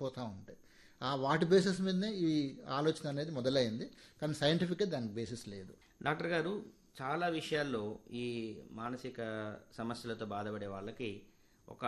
పోతూ ఉంటాయి ఆ వాటి బేసిస్ మీదనే ఈ ఆలోచన అనేది మొదలైంది కానీ సైంటిఫిక్గా దానికి బేసిస్ లేదు డాక్టర్ గారు చాలా విషయాల్లో ఈ మానసిక సమస్యలతో బాధపడే వాళ్ళకి ఒక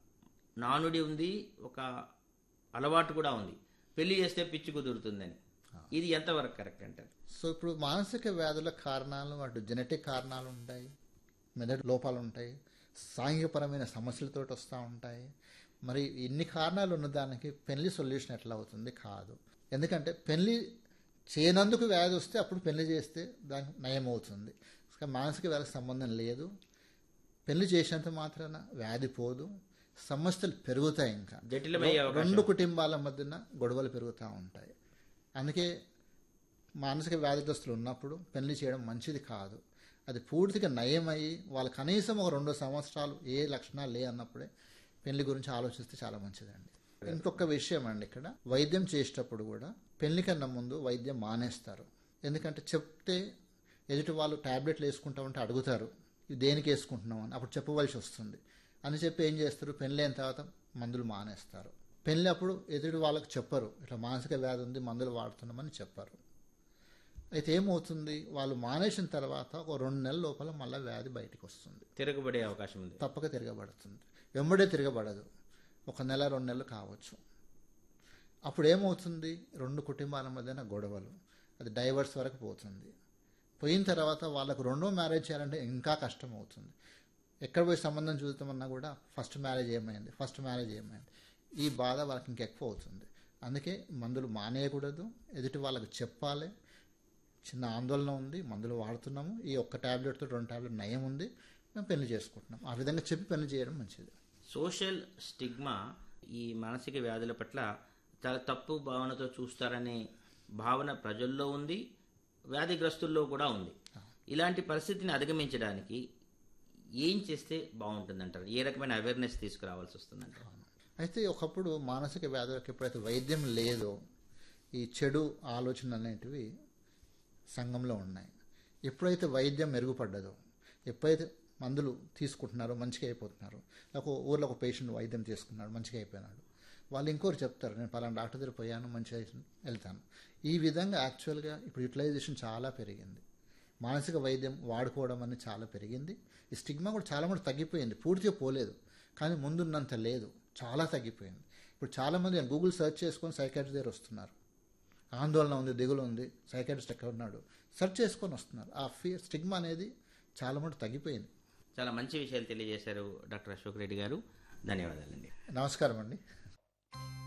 నానుడి ఉంది ఒక అలవాటు కూడా ఉంది పెళ్లి చేస్తే పిచ్చి కుదురుతుందని ఇది ఎంతవరకు కరెక్ట్ అంటారు సో ఇప్పుడు మానసిక వ్యాధుల కారణాలు అటు జెనెటిక్ కారణాలు ఉంటాయి మెదడు లోపాలు ఉంటాయి సాంఘికపరమైన సమస్యలతో వస్తూ ఉంటాయి మరి ఇన్ని కారణాలు ఉన్నదానికి పెళ్లి సొల్యూషన్ ఎట్లా అవుతుంది కాదు ఎందుకంటే పెళ్లి చేయనందుకు వ్యాధి వస్తే అప్పుడు పెళ్లి చేస్తే దానికి నయం అవుతుంది కానీ మానసిక వ్యాధికి సంబంధం లేదు పెళ్లి చేసినంత మాత్రాన వ్యాధి పోదు సమస్యలు పెరుగుతాయి ఇంకా జటిలమయ్యే అవకాశం రెండు కుటుంబాల మధ్యన గొడవలు పెరుగుతూ ఉంటాయి అందుకే మానసిక వ్యాధిగ్రస్తులు ఉన్నప్పుడు పెళ్లి చేయడం మంచిది కాదు అది పూర్తిగా నయమయ్యి వాళ్ళు కనీసం ఒక రెండు సంవత్సరాలు ఏ లక్షణాలు లే అన్నప్పుడే పెళ్లి గురించి ఆలోచిస్తే చాలా మంచిదండి ఇంకొక విషయం అండి ఇక్కడ వైద్యం చేసేటప్పుడు కూడా పెళ్లి కన్నా ముందు వైద్యం మానేస్తారు ఎందుకంటే చెప్తే ఎదుటి వాళ్ళు టాబ్లెట్లు వేసుకుంటా ఉంటే అడుగుతారు ఇది దేనికి వేసుకుంటున్నాం అని అప్పుడు చెప్పవలసి వస్తుంది అని చెప్పి ఏం చేస్తారు పెళ్ళి అయిన తర్వాత మందులు మానేస్తారు పెళ్ళి అప్పుడు ఎదుటి వాళ్ళకి చెప్పరు ఇట్లా మానసిక వ్యాధి ఉంది మందులు వాడుతున్నామని చెప్పరు అయితే ఏమవుతుంది వాళ్ళు మానేసిన తర్వాత ఒక రెండు నెలల లోపల మళ్ళీ వ్యాధి బయటికి వస్తుంది తిరగబడే అవకాశం ఉంది తప్పక తిరగబడుతుంది వెంబడే తిరగబడదు ఒక నెల రెండు నెలలు కావచ్చు అప్పుడు ఏమవుతుంది రెండు కుటుంబాల మధ్యన గొడవలు అది డైవర్స్ వరకు పోతుంది పోయిన తర్వాత వాళ్ళకు రెండో మ్యారేజ్ చేయాలంటే ఇంకా కష్టం అవుతుంది ఎక్కడ పోయి సంబంధం చూద్దామన్నా కూడా ఫస్ట్ మ్యారేజ్ ఏమైంది ఫస్ట్ మ్యారేజ్ ఏమైంది ఈ బాధ వాళ్ళకి ఇంకెక్కువ అవుతుంది అందుకే మందులు మానేయకూడదు ఎదుటి వాళ్ళకి చెప్పాలి చిన్న ఆందోళన ఉంది మందులు వాడుతున్నాము ఈ ఒక్క ట్యాబ్లెట్తో రెండు ట్యాబ్లెట్ నయం ఉంది మేము పెళ్లి చేసుకుంటున్నాం ఆ విధంగా చెప్పి పెళ్లి చేయడం మంచిది సోషల్ స్టిగ్మా ఈ మానసిక వ్యాధుల పట్ల చాలా తప్పు భావనతో చూస్తారనే భావన ప్రజల్లో ఉంది వ్యాధిగ్రస్తుల్లో కూడా ఉంది ఇలాంటి పరిస్థితిని అధిగమించడానికి ఏం చేస్తే బాగుంటుందంటారు ఏ రకమైన అవేర్నెస్ తీసుకురావాల్సి వస్తుందంటారు అయితే ఒకప్పుడు మానసిక వ్యాధులకు ఎప్పుడైతే వైద్యం లేదో ఈ చెడు ఆలోచనలు అనేటివి సంఘంలో ఉన్నాయి ఎప్పుడైతే వైద్యం మెరుగుపడ్డదో ఎప్పుడైతే మందులు తీసుకుంటున్నారో మంచిగా అయిపోతున్నారు ఒక ఊర్లో ఒక పేషెంట్ వైద్యం తీసుకున్నాడు మంచిగా అయిపోయినాడు వాళ్ళు ఇంకోరు చెప్తారు నేను పలానా డాక్టర్ దగ్గర పోయాను మంచిగా వెళ్తాను ఈ విధంగా యాక్చువల్గా ఇప్పుడు యూటిలైజేషన్ చాలా పెరిగింది మానసిక వైద్యం వాడుకోవడం అనేది చాలా పెరిగింది ఈ స్టిగ్మా కూడా చాలా మంది తగ్గిపోయింది పూర్తిగా పోలేదు కానీ ముందున్నంత లేదు చాలా తగ్గిపోయింది ఇప్పుడు చాలామంది గూగుల్ సెర్చ్ చేసుకొని సైకాట్రీ దగ్గర వస్తున్నారు ఆందోళన ఉంది దిగులు ఉంది సైకాట్రిస్ట్ ఎక్కడ ఉన్నాడు సెర్చ్ చేసుకొని వస్తున్నారు ఆ ఫీ స్టిగ్మా అనేది చాలా మటు తగ్గిపోయింది చాలా మంచి విషయాలు తెలియజేశారు డాక్టర్ అశోక్ రెడ్డి గారు ధన్యవాదాలండి నమస్కారం అండి